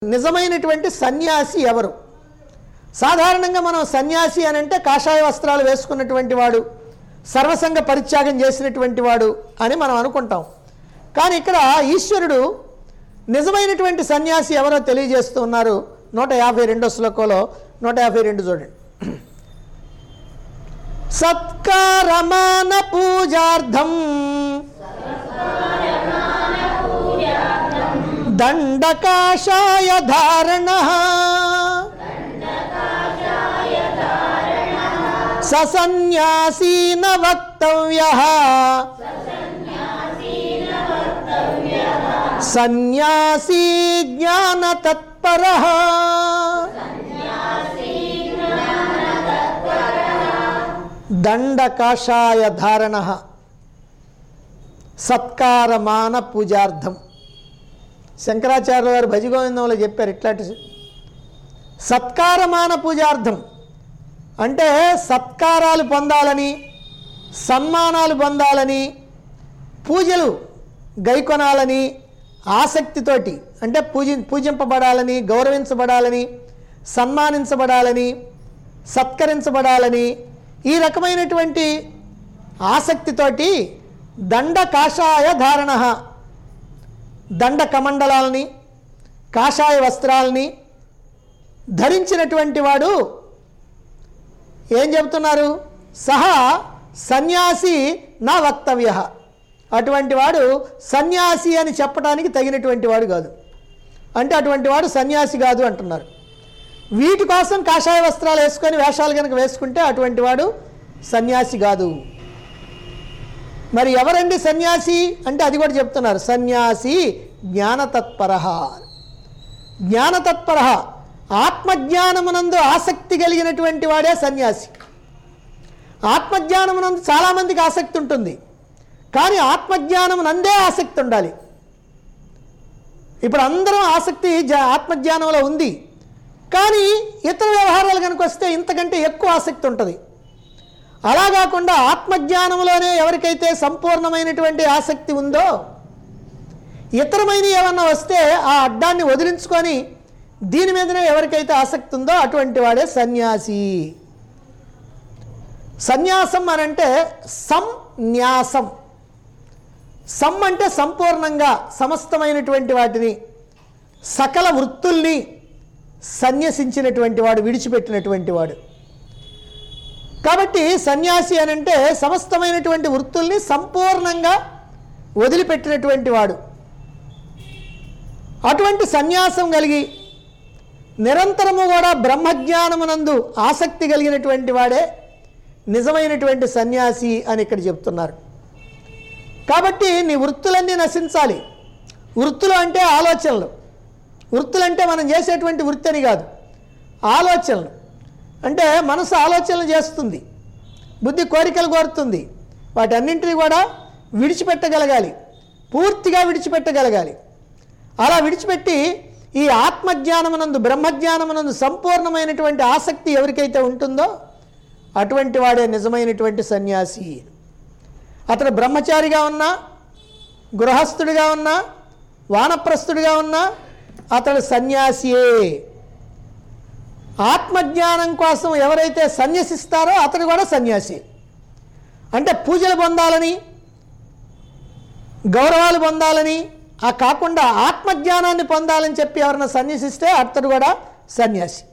నిజమైనటువంటి సన్యాసి ఎవరు సాధారణంగా మనం సన్యాసి అని అంటే కాషాయ వస్త్రాలు వేసుకున్నటువంటి వాడు సర్వసంగ పరిత్యాగం చేసినటువంటి వాడు అని మనం అనుకుంటాం కానీ ఇక్కడ ఈశ్వరుడు నిజమైనటువంటి సన్యాసి ఎవరో తెలియజేస్తూ ఉన్నారు నూట యాభై రెండో శ్లోకంలో నూట యాభై రెండు చూడండి సత్కారమాన పూజార్థం దండకాషాయ ధారణ ససన్యాసీన వక్తవ్య సన్యాసీ జ్ఞాన తత్పర దండకాషాయ ధారణ సత్కారమాన పూజార్థం శంకరాచార్య గారు భజగోవిందంలో చెప్పారు ఇట్లాంటి సత్కారమాన పూజార్థం అంటే సత్కారాలు పొందాలని సన్మానాలు పొందాలని పూజలు గైకొనాలని ఆసక్తితోటి అంటే పూజ పూజింపబడాలని గౌరవించబడాలని సన్మానించబడాలని సత్కరించబడాలని ఈ రకమైనటువంటి ఆసక్తితోటి దండ కాషాయ ధారణ దండ కమండలాలని కాషాయ వస్త్రాలని ధరించినటువంటి వాడు ఏం చెబుతున్నారు సహా సన్యాసి నా వక్తవ్య అటువంటి వాడు సన్యాసి అని చెప్పడానికి తగినటువంటి వాడు కాదు అంటే అటువంటి వాడు సన్యాసి కాదు అంటున్నారు వీటి కోసం కాషాయ వస్త్రాలు వేసుకొని వేషాలు కనుక వేసుకుంటే అటువంటి వాడు సన్యాసి కాదు మరి ఎవరండి సన్యాసి అంటే అది కూడా చెప్తున్నారు సన్యాసి జ్ఞానతత్పర జ్ఞానతత్పర ఆత్మజ్ఞానమునందు ఆసక్తి కలిగినటువంటి వాడే సన్యాసి ఆత్మజ్ఞానమునందు చాలామందికి ఆసక్తి ఉంటుంది కానీ ఆత్మజ్ఞానమునందే ఆసక్తి ఉండాలి ఇప్పుడు అందరం ఆసక్తి జ- ఆత్మజ్ఞానంలో ఉంది కానీ ఇతర వ్యవహారాలు కనుక వస్తే ఇంతకంటే ఎక్కువ ఆసక్తి ఉంటుంది అలా కాకుండా ఆత్మజ్ఞానంలోనే ఎవరికైతే సంపూర్ణమైనటువంటి ఆసక్తి ఉందో ఇతరమైన ఏమన్నా వస్తే ఆ అడ్డాన్ని వదిలించుకొని దీని మీదనే ఎవరికైతే ఆసక్తి ఉందో అటువంటి వాడే సన్యాసి సన్యాసం అని అంటే సంన్యాసం సం అంటే సంపూర్ణంగా సమస్తమైనటువంటి వాటిని సకల వృత్తుల్ని సన్యసించినటువంటి వాడు విడిచిపెట్టినటువంటి వాడు కాబట్టి సన్యాసి అని అంటే సమస్తమైనటువంటి వృత్తుల్ని సంపూర్ణంగా వదిలిపెట్టినటువంటి వాడు అటువంటి సన్యాసం కలిగి నిరంతరము కూడా బ్రహ్మజ్ఞానమునందు ఆసక్తి కలిగినటువంటి వాడే నిజమైనటువంటి సన్యాసి అని ఇక్కడ చెప్తున్నారు కాబట్టి నీ వృత్తులన్నీ నశించాలి వృత్తులు అంటే ఆలోచనలు వృత్తులు అంటే మనం చేసేటువంటి వృత్తి అని కాదు ఆలోచనలు అంటే మనసు ఆలోచనలు చేస్తుంది బుద్ధి కోరికలు కోరుతుంది వాటన్నింటినీ కూడా విడిచిపెట్టగలగాలి పూర్తిగా విడిచిపెట్టగలగాలి అలా విడిచిపెట్టి ఈ ఆత్మజ్ఞానమునందు బ్రహ్మజ్ఞానమునందు సంపూర్ణమైనటువంటి ఆసక్తి ఎవరికైతే ఉంటుందో అటువంటి వాడే నిజమైనటువంటి సన్యాసి అతడు బ్రహ్మచారిగా ఉన్నా గృహస్థుడిగా ఉన్నా వానప్రస్థుడిగా ఉన్నా అతడు సన్యాసియే ఆత్మజ్ఞానం కోసం ఎవరైతే సన్యసిస్తారో అతడు కూడా సన్యాసి అంటే పూజలు పొందాలని గౌరవాలు పొందాలని ఆ కాకుండా ఆత్మజ్ఞానాన్ని పొందాలని చెప్పి ఎవరైనా సన్యసిస్తే అతడు కూడా సన్యాసి